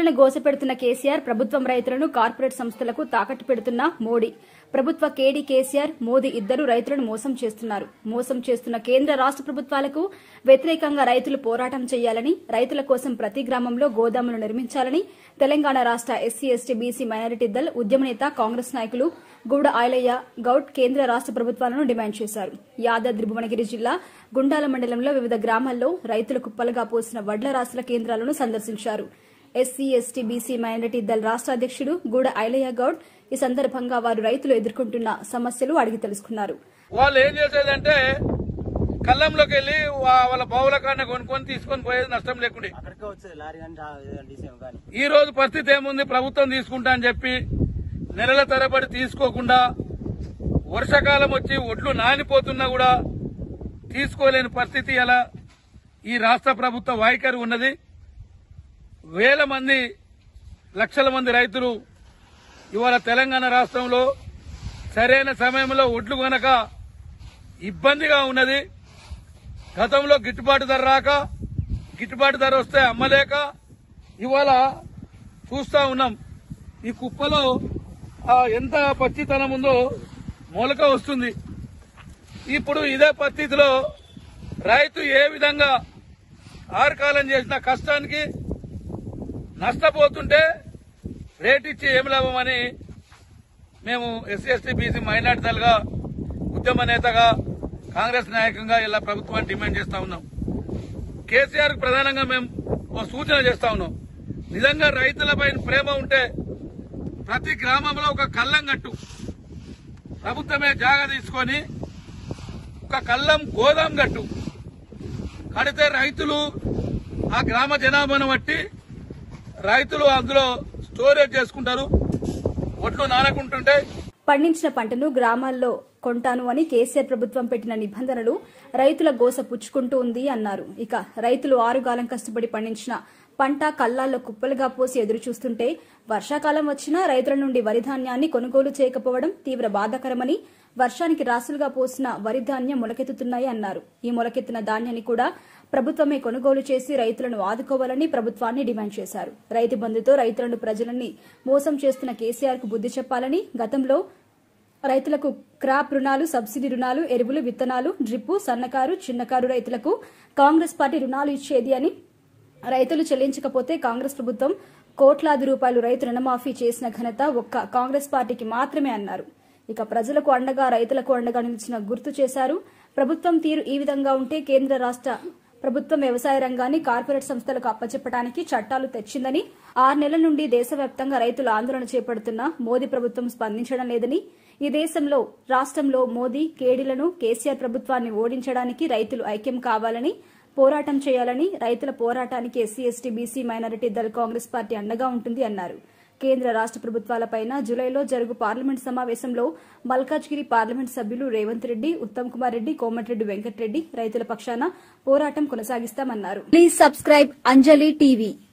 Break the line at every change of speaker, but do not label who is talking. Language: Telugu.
రైతులను గోసపెడుతున్న కేసీఆర్ ప్రభుత్వం రైతులను కార్పొరేట్ సంస్థలకు తాకట్టు పెడుతున్న మోడీ ప్రభుత్వ కేడీ కేసీఆర్ మోదీ ఇద్దరు రైతులను మోసం చేస్తున్నారు మోసం చేస్తున్న కేంద్ర రాష్ట ప్రభుత్వాలకు వ్యతిరేకంగా రైతులు పోరాటం చేయాలని రైతుల కోసం ప్రతి గ్రామంలో గోదాములు నిర్మించాలని తెలంగాణ రాష్ట SC ST BC minority Dal ఉద్యమ నేత కాంగ్రెస్ నాయకులు గూడ ఆయలయ్య గౌడ్ కేంద్ర రాష్ట ప్రభుత్వాలను డిమాండ్ చేశారు యాదాద్రి భువనగిరి జిల్లా గుండాల మండలంలో వివిధ గ్రామాల్లో రైతులు కుప్పలుగా పోసిన వడ్ల రాసుల కేంద్రాలను సందర్శించారు SC ST BC minority Dal రాష్ట అధ్యక్షుడు గూడ ఐలయ్య గౌడ్ ఈ సందర్భంగా వారు రైతులు ఎదుర్కొంటున్న సమస్యలు అడిగి తెలుసుకున్నారు
వాళ్ళు ఏం చేసేదంటే కళ్ళంలోకి వెళ్ళి వా- వాళ్ళ బావుల కాడ కొనుక్కొని తీసుకొని పోయేది నష్టం లేకుండే
అక్కడికే వచ్చేది లారీ కానీ డీసీఎం కానీ
ఈ రోజు పరిస్థితి ఏముంది ప్రభుత్వం తీసుకుంటా అని చెప్పి నెలల తరబడి తీసుకోకుండా వర్షాకాలం వచ్చి ఒడ్లు నానిపోతున్నా కూడా తీసుకోలేని పరిస్థితి అలా ఈ రాష్ట్ర ప్రభుత్వ వైఖరి ఉన్నది వేల మంది లక్షల మంది రైతులు ఇవాళ తెలంగాణ రాష్ట్రంలో సరైన సమయంలో ఒడ్లు గనక ఇబ్బందిగా ఉన్నది గతంలో గిట్టుబాటు ధర రాక గిట్టుబాటు ధర వస్తే అమ్మలేక ఇవాళ చూస్తా ఉన్నాం ఈ కుప్పలో ఆ ఎంత పచ్చితనం ఉందో మొలక వస్తుంది ఇప్పుడు ఇదే పరిస్థితిలో రైతు ఏ విధంగా ఆరుకాలం చేసిన కష్టానికి నష్టపోతుంటే రేట్ ఇచ్చి ఏం లాభమని మేము ఎస్సీ ఎస్టీ బీసీ మైనార్టీలుగా ఉద్యమ నేతగా కాంగ్రెస్ నాయకంగా ఇలా ప్రభుత్వాన్ని డిమాండ్ చేస్తా ఉన్నాం కేసీఆర్ కు ప్రధానంగా మేము ఓ సూచన చేస్తా ఉన్నాం నిజంగా రైతులపై ప్రేమ ఉంటే ప్రతి గ్రామంలో ఒక కళ్ళం కట్టు ప్రభుత్వమే జాగా తీసుకొని ఒక కళ్ళం గోదాం కట్టు కడితే రైతులు ఆ గ్రామ జనాభాను బట్టి రైతులు అందులో స్టోరేజ్ చేసుకుంటారు ఒట్లు నానకుంటుంటే
పండించిన పంటను గ్రామాల్లో కొంటాను అని కేసీఆర్ ప్రభుత్వం పెట్టిన నిబంధనలు రైతుల గోస పుచ్చుకుంటూ ఉంది అన్నారు ఇక రైతులు ఆరుగాలం కష్టపడి పండించిన పంట కల్లాల్లో కుప్పలుగా పోసి ఎదురు చూస్తుంటే వర్షాకాలం వచ్చినా రైతుల నుండి వరి ధాన్యాన్ని కొనుగోలు చేయకపోవడం తీవ్ర బాధాకరమని వర్షానికి రాసులుగా పోసిన వరి ధాన్యం మొలకెత్తుతున్నాయి అన్నారు ఈ మొలకెత్తిన ధాన్యాన్ని కూడా ప్రభుత్వమే కొనుగోలు చేసి రైతులను ఆదుకోవాలని ప్రభుత్వాన్ని డిమాండ్ చేశారు రైతు బంధుతో రైతులను ప్రజలని మోసం చేస్తున్న కేసీఆర్ కు బుద్ది చెప్పాలని గతంలో రైతులకు క్రాప్ రుణాలు సబ్సిడీ రుణాలు ఎరువులు విత్తనాలు డ్రిప్పు సన్నకారు చిన్నకారు రైతులకు కాంగ్రెస్ పార్టీ రుణాలు ఇచ్చేది అని రైతులు చెల్లించకపోతే కాంగ్రెస్ ప్రభుత్వం కోట్లాది రూపాయలు రైతు రుణమాఫీ చేసిన ఘనత ఒక్క కాంగ్రెస్ పార్టీకి మాత్రమే అన్నారు ఇక ప్రజలకు అండగా రైతులకు అండగా నిలిచిన గుర్తు చేశారు ప్రభుత్వం తీరు ఈ విధంగా ఉంటే కేంద్ర రాష్ట్ర ప్రభుత్వం వ్యవసాయ రంగాన్ని కార్పొరేట్ సంస్థలకు అప్పచెప్పడానికి చట్టాలు తెచ్చిందని ఆరు నెలల నుండి దేశవ్యాప్తంగా రైతులు ఆందోళన చేపడుతున్న మోదీ ప్రభుత్వం స్పందించడం లేదని ఈ దేశంలో రాష్ట్రంలో మోదీ కేడీలను కేసీఆర్ ప్రభుత్వాన్ని ఓడించడానికి రైతులు ఐక్యం కావాలని పోరాటం చేయాలని రైతుల పోరాటానికి ఎస్సీ ఎస్టీ బీసీ మైనారిటీ దళ కాంగ్రెస్ పార్టీ అండగా ఉంటుంది అన్నారు కేంద్ర రాష్ట ప్రభుత్వాలపైన జులైలో జరుగు పార్లమెంట్ సమావేశంలో మల్కాజ్గిరి పార్లమెంట్ సభ్యులు రేవంత్ రెడ్డి ఉత్తమ్ కుమార్ రెడ్డి కోమటిరెడ్డి వెంకటరెడ్డి రైతుల పక్షాన పోరాటం కొనసాగిస్తామన్నారు ప్లీజ్ సబ్స్క్రైబ్ అంజలి టీవీ